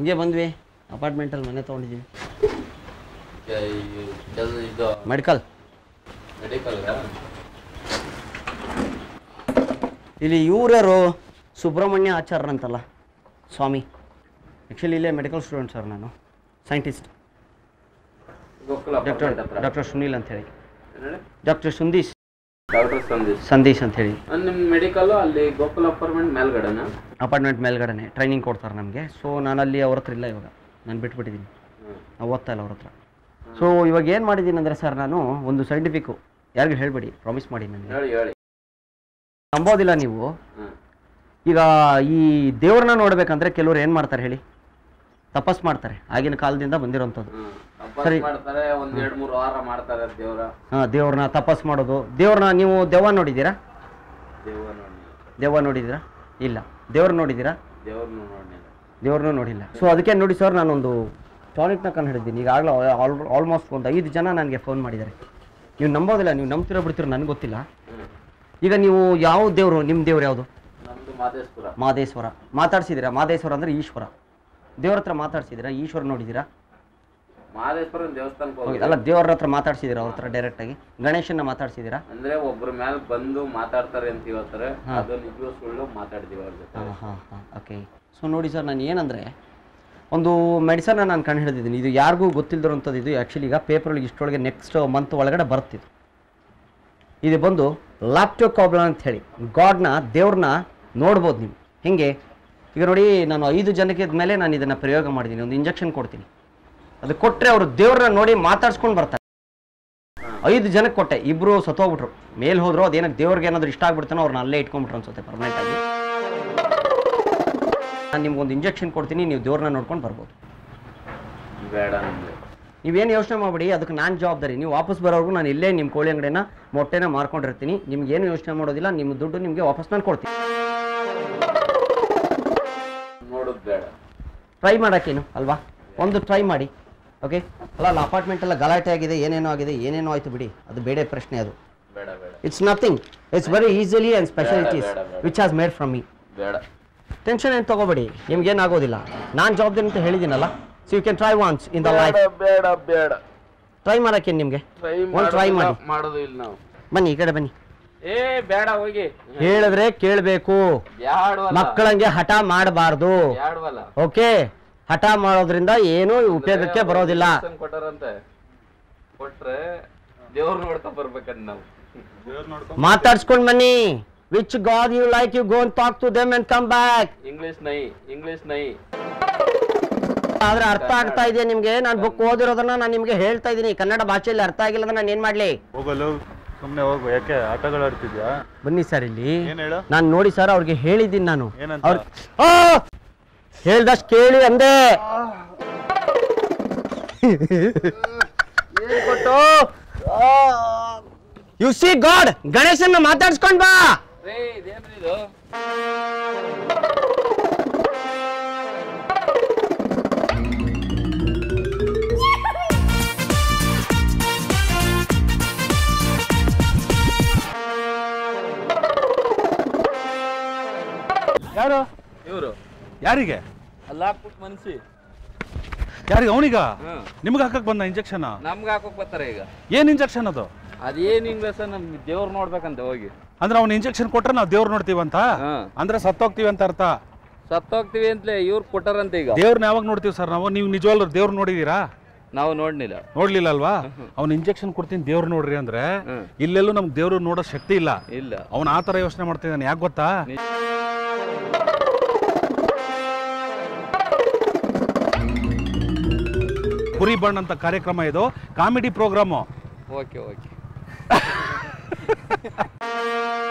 ಹಿಂಗೆ ಬಂದ್ವಿ ಅಪಾರ್ಟ್ಮೆಂಟಲ್ಲಿ ಮನೆ ತೊಗೊಂಡಿದ್ದೀವಿ ಇದು ಮೆಡಿಕಲ್ ಮೆಡಿಕಲ್ ಇಲ್ಲಿ ಇವರ್ಯಾರು ಸುಬ್ರಹ್ಮಣ್ಯ ಆಚಾರ್ಯ ಅಂತಲ್ಲ ಸ್ವಾಮಿ ಆ್ಯಕ್ಚುಲಿ ಇಲ್ಲೇ ಮೆಡಿಕಲ್ ಸ್ಟೂಡೆಂಟ್ ಸರ್ ನಾನು scientist Gokula doctor doctor Sunil ಅಂತ ಹೇಳಿ ಡಾಕ್ಟರ್ ಸುಂದೀಶ್ ಡಾಕ್ಟರ್ ಸಂದೀಶ್ ಸಂದೀಶ್ ಅಂತ ಹೇಳಿ ನಿಮ್ಮ ಮೆಡಿಕಲ್ ಅಲ್ಲಿ ಗೋಕುಲ ಅಪಾರ್ಟ್ಮೆಂಟ್ ಮೇಲ್ಗಡೆನಾ ಅಪಾರ್ಟ್ಮೆಂಟ್ ಮೇಲ್ಗಡೆನೆ ಟ್ರೈನಿಂಗ್ ಕೊಡ್ತಾರೆ ನಮಗೆ ಸೊ ನಾನು ಅಲ್ಲಿ ಅವ್ರ ಹತ್ರ ಇಲ್ಲ ಇವಾಗ ನಾನು ಬಿಟ್ಬಿಟ್ಟಿದ್ದೀನಿ ನಾವು ಓದ್ತಾ ಇಲ್ಲ ಅವ್ರ ಹತ್ರ ಸೊ ಇವಾಗ ಏನು ಮಾಡಿದ್ದೀನಿ ಅಂದರೆ ಸರ್ ನಾನು ಒಂದು ಸೈಂಟಿಫಿಕ್ಕು ಯಾರಿಗೂ ಹೇಳಬೇಡಿ ಪ್ರಾಮಿಸ್ ಮಾಡಿ ನನಗೆ ಹೇಳಿ ಹೇಳಿ ನಂಬೋದಿಲ್ಲ ನೀವು ಹ್ಮ್. ಈಗ ಈ ದೇವ್ರನ್ನ ನೋಡ್ಬೇಕಂದ್ರೆ ಕೆಲವ್ರು ಏನು ಮಾಡ್ತಾರೆ ಹೇಳಿ ತಪಸ್ ಮಾಡ್ತಾರೆ ಆಗಿನ ಕಾಲದಿಂದ ಬಂದಿರೋಂಥದ್ದು ಹ್ಮ್. ಹಬ್ಬ ಸರಿ. ಮಾಡ್ತಾರೆ ಒಂದ್ ಎರಡ್ ಮೂರು ವಾರ ಮಾಡ್ತಾರೆ ದೇವ್ರ ಹಾಂ ದೇವ್ರನ್ನ ತಪಸ್ ಮಾಡೋದು ದೇವ್ರನ್ನ ನೀವು ದೆವ್ವ ನೋಡಿದ್ದೀರಾ ದೇವ್ರ ನೋಡಿ ದೆವ್ವ ನೋಡಿದ್ದೀರಾ ಇಲ್ಲ ದೇವ್ರ ನೋಡಿದ್ದೀರಾ ದೇವ್ರನ್ನು ನೋಡಿ ದೇವ್ರನ್ನೂ ನೋಡಿಲ್ಲ ಸೊ ಅದಕ್ಕೆ ನೋಡಿ ಸರ್ ನಾನೊಂದು ಟಾನಿಕ್ನ ಕಂಡು ಹಿಡಿದ್ದೀನಿ ಈಗಾಗಲೇ ಆಲ್ಮೋಸ್ಟ್ ಒಂದು ಐದು ಜನ ನನಗೆ ಫೋನ್ ಮಾಡಿದ್ದಾರೆ ನೀವು ನಂಬೋದಿಲ್ಲ ನೀವು ನಂಬ್ತಿರೋ ಬಿಡ್ತಿರೋ ನನಗೆ ಗೊತ್ತಿಲ್ಲ ಈಗ ನೀವು ಯಾವ ದೇವರು ನಿಮ್ಮ ದೇವ್ರು ಯಾವುದು ನಮ್ದು ಮಾದೇಶ್ಪುರ ಮಾದೇಶ್ವರ ಮಾತಾಡ್ಸಿದ್ದೀರಾ ಮಾದೇಶ್ವರ ಅಂದರೆ ಈಶ್ವರ ದೇವ್ರ ಹತ್ರ ಮಾತಾಡ್ಸಿದ್ದೀರಾ ಈಶ್ವರ ನೋಡಿದ್ದೀರಾ ಮಾದೇಶ್ವರನ್ ದೇವಸ್ಥಾನಕ್ಕೆ ಹೋಗಿ ಹೋಗಿ ಅಲ್ಲ ದೇವ್ರ ಹತ್ರ ಮಾತಾಡ್ಸಿದ್ದೀರಾ ಅವ್ರ ಹತ್ರ ಡೈರೆಕ್ಟಾಗಿ ಗಣೇಶನ್ನ ಮಾತಾಡ್ಸಿದ್ದೀರಾ ಅಂದ್ರೆ ಒಬ್ರ ಮೇಲೆ ಬಂದು ಮಾತಾಡ್ತಾರೆ ಅಂತ ಹೇಳ್ತಾರೆ ಅದು ನಿಜವೂ ಸುಳ್ಳು ಮಾತಾಡ್ತೀವಿ ಅವ್ರ ಜೊತೆ ಹಾಂ ಹಾಂ ಹಾಂ ಓಕೆ ಸೊ ನೋಡಿ ಸರ್ ನಾನು ಏನಂದರೆ ಒಂದು ಮೆಡಿಸನ್ನ ನಾನು ಕಂಡು ಹಿಡಿದಿದ್ದೀನಿ ಇದು ಯಾರಿಗೂ ಗೊತ್ತಿಲ್ಲದಿರೋಂಥದ್ದು ಇದು ಆ್ಯಕ್ಚುಲಿ ಈಗ ಪೇಪರೊಳಗೆ ಇಷ್ಟೊಳಗೆ ನೆಕ್ಸ್ಟ್ ಮಂತ್ ಒಳಗಡೆ ಬರ್ತಿದ್ದು ಇದು ಬಂದು ಲ್ಯಾಪ್ಟೋಕಾಬ್ಲ ಅಂತ ಹೇಳಿ ಗಾಡ್ನ ದೇವ್ರನ್ನ ನೋಡ್ಬೋದು ನೀವು ಹೇಗೆ ಈಗ ನೋಡಿ ನಾನು ಐದು ಜನಕ್ಕೆ ಮೇಲೆ ನಾನು ಇದನ್ನು ಪ್ರಯೋಗ ಮಾಡಿದ್ದೀನಿ ಒಂದು ಇಂಜೆಕ್ಷನ್ ಕೊಡ್ತೀನಿ ಅದು ಕೊಟ್ಟರೆ ಅವರು ದೇವ್ರನ್ನ ನೋಡಿ ಮಾತಾಡ್ಸ್ಕೊಂಡು ಬರ್ತಾರೆ ಐದು ಜನಕ್ಕೆ ಕೊಟ್ಟೆ ಇಬ್ಬರು ಸತ್ತೋಗ್ಬಿಟ್ರು ಮೇಲ್ ಹೋದ್ರು ಅದೇನಕ್ಕೆ ದೇವ್ರಿಗೆ ಏನಾದ್ರು ಇಷ್ಟ ಆಗ್ಬಿಡ್ತಾನೋ ಅವ್ರನ್ನ ಅಲ್ಲೇ ಇಟ್ಕೊಂಡ್ಬಿಟ್ರು ಅನ್ಸುತ್ತೆ ಪರ್ಮನೆಂಟ್ ಆಗಿ ನಾನು ನಿಮ್ಗೊಂದು ಇಂಜೆಕ್ಷನ್ ಕೊಡ್ತೀನಿ ನೀವು ದೇವ್ರನ್ನ ನೋಡ್ಕೊಂಡು ಬರ್ಬೋದು ಬೇಡ ನಮ್ಗೆ ನೀವೇನು ಯೋಚನೆ ಮಾಡಬೇಡಿ ಅದಕ್ಕೆ ನಾನು ಜವಾಬ್ದಾರಿ ನೀವು ವಾಪಸ್ ಬರೋವರೆಗೂ ನಾನು ಇಲ್ಲೇ ನಿಮ್ಮ ಕೋಳಿ ಅಂಗಡಿನ ಮೊಟ್ಟೆನ ಮಾರ್ಕೊಂಡಿರ್ತೀನಿ ನಿಮ್ಗೆ ಏನು ಯೋಚನೆ ಮಾಡೋದಿಲ್ಲ ನಿಮ್ಮ ದುಡ್ಡು ನಿಮಗೆ ವಾಪಸ್ ನಾನು ಕೊಡ್ತೀನಿ ನೋಡೋದ್ ಬೇಡ ಟ್ರೈ ಮಾಡೋಕ್ಕೇನು ಅಲ್ವಾ ಒಂದು ಟ್ರೈ ಮಾಡಿ ಓಕೆ ಅಲ್ಲ ಅಲ್ಲ ಅಪಾರ್ಟ್ಮೆಂಟ್ ಎಲ್ಲ ಗಲಾಟೆ ಆಗಿದೆ ಏನೇನೋ ಆಗಿದೆ ಏನೇನೋ ಆಯಿತು ಬಿಡಿ ಅದು ಬೇಡ ಪ್ರಶ್ನೆ ಅದು ಬೇಡ ಬೇಡ it's nothing it's very easily and specialities ಬೇಡ, ಬೇಡ. Which has made from me ಬೇಡ ಟೆನ್ಷನ್ ಏನು ತಗೋಬೇಡಿ ನಿಮ್ಗೇನಾಗೋದಿಲ್ಲ ನಾನು ಜವಾಬ್ದಾರಿ ಅಂತ ಹೇಳಿದ್ದೀನಲ್ಲ so you can try once in the life ಬೇಡ ಬೇಡ ಟ್ರೈ ಮಾಡೋಕ್ಕೇನು ನಿಮಗೆ ಟ್ರೈ ಒಂದು ಟ್ರೈ ಮಾಡಿ ಮಾಡೋದು ಇಲ್ಲ ನಾವು ಬನ್ನಿ ಈ ಕಡೆ ಬನ್ನಿ ಏ ಬೇಡ ಹೋಗಿ ಹೇಳಿದ್ರೆ ಕೇಳಬೇಕು ಬ್ಯಾಡವಲ್ಲ ಮಕ್ಕಳಂಗೆ ಹಠ ಮಾಡಬಾರ್ದು ಬ್ಯಾಡವಲ್ಲ ಓಕೆ ಹಠ ಮಾಡೋದ್ರಿಂದ ಏನು ಉಪಯೋಗಕ್ಕೆ ಬರೋದಿಲ್ಲ ಇಂಜೆಕ್ಷನ್ ಕೊಟ್ಟಾರಂತೆ ಕೊಟ್ರೆ ದೇವ್ರ ನೋಡ್ತಾ ಬರ್ಬೇಕಂತ ನಾವು ಮಾತಾಡ್ಸ್ಕೊಂಡ್ ಬನ್ನಿ which god you like you go talk to them and come back English ನೈ ಇಂಗ್ಲಿಷ್ ನೈ ಆದ್ರೆ ಅರ್ಥ ಆಗ್ತಾ ಇದೆ ನಿಮ್ಗೆ ನಾನು ಬುಕ್ ಓದಿರೋದನ್ನ ನಾನು ನಿಮ್ಗೆ ಹೇಳ್ತಾ ಇದ್ದೀನಿ ಕನ್ನಡ ಭಾಷೆಯಲ್ಲಿ ಅರ್ಥ ಆಗಿಲ್ಲ ಅಂದ್ರೆ ನಾನು ಏನ್ ಮಾಡ್ಲಿ ಹೋಗಲು ಸುಮ್ಮನೆ ಹೋಗು ಯಾಕೆ ಆಟಗಳು ಆಡ್ತಿದ್ಯಾ ಬನ್ನಿ ಸರ್ ಇಲ್ಲಿ ಏನ್ ಹೇಳು ನಾನು ನೋಡಿ ಸರ್ ಅವ್ರಿಗೆ ಹೇಳಿದ್ದೀನಿ ನಾನು ಏನಂತ? ಅವ್ರ್ ಆ! ಹೇಳ್ದಷ್ಟು ಕೇಳಿ ಅಂದೆ ಯು ಸಿ ಗಾಡ್ ಗಣೇಶನ್ನ ಮಾತಾಡ್ಸ್ಕೊಂಡ್ ಬಾ ರೇ ಇದೇನ್ರಿ ಇದು ಯಾರು ಇವರು ಯಾರಿಗೆ ಅಲ್ಲ ಹಾಕ್ಬಿಟ್ಟು ಮನ್ಸಿ ಯಾರಿಗೆ ಅವನಿಗ ಹ್ಮ್ ನಿಮ್ಗೆ ಹಾಕಕ್ ಬಂದ ಇಂಜೆಕ್ಷನ್ ನಮ್ಗೆ ಹಾಕೋಕ್ ಬರ್ತಾರೆ ಈಗ ಏನ್ ಇಂಜೆಕ್ಷನ್ ಅದು ಅದೇನ್ ಇಂಗ್ಲಿಷ್ ನಮ್ ದೇವ್ರ ನೋಡ್ಬೇಕಂತ ಹೋಗಿ ಅಂದ್ರೆ ಅವ್ನ ಇಂಜೆಕ್ಷನ್ ಕೊಟ್ರೆ ನಾವು ದೇವ್ರು ನೋಡ್ತೀವಂತ ಹಾ ಅಂದ್ರೆ ಸತ್ತೋಗ್ತೀವಿ ಅಂತ ಅರ್ಥ ಸತ್ತೋಗ್ತೀವಿ ಅಂತಲೇ ಇವ್ರು ಕೊಟ್ಟಾರಂತ ಈಗ ದೇವ್ರನ್ನ ಯಾವಾಗ ನೋಡ್ತೀವಿ ಸರ್ ನಾವು ನೀವು ನಿಜವಾಗ್ಲೂ ದೇವ್ರು ನೋಡಿದೀರಾ ನಾವು ನೋಡ್ನಿಲ್ಲ ನೋಡ್ಲಿಲ್ಲ ಅಲ್ವಾ ಅವ್ನ ಇಂಜೆಕ್ಷನ್ ಕೊಡ್ತೀನಿ ದೇವ್ರು ನೋಡ್ರಿ ಅಂದ್ರೆ ಹ್ಮ್. ಇಲ್ಲೆಲ್ಲೂ ನಮ್ಗೆ ದೇವ್ರು ನೋಡೋ ಶಕ್ತಿ ಇಲ್ಲ ಇಲ್ಲ ಅವನ ಆ ಥರ ಯೋಚನೆ ಮಾಡ್ತಿದ್ದಾನೆ ಯಾಕೆ ಗೊತ್ತಾ ನಿ- ಕುರಿ ಬಣ್ಣ ಅಂತ ಕಾರ್ಯಕ್ರಮ ಇದು ಕಾಮಿಡಿ ಪ್ರೋಗ್ರಾಮು ಓಕೆ ಓಕೆ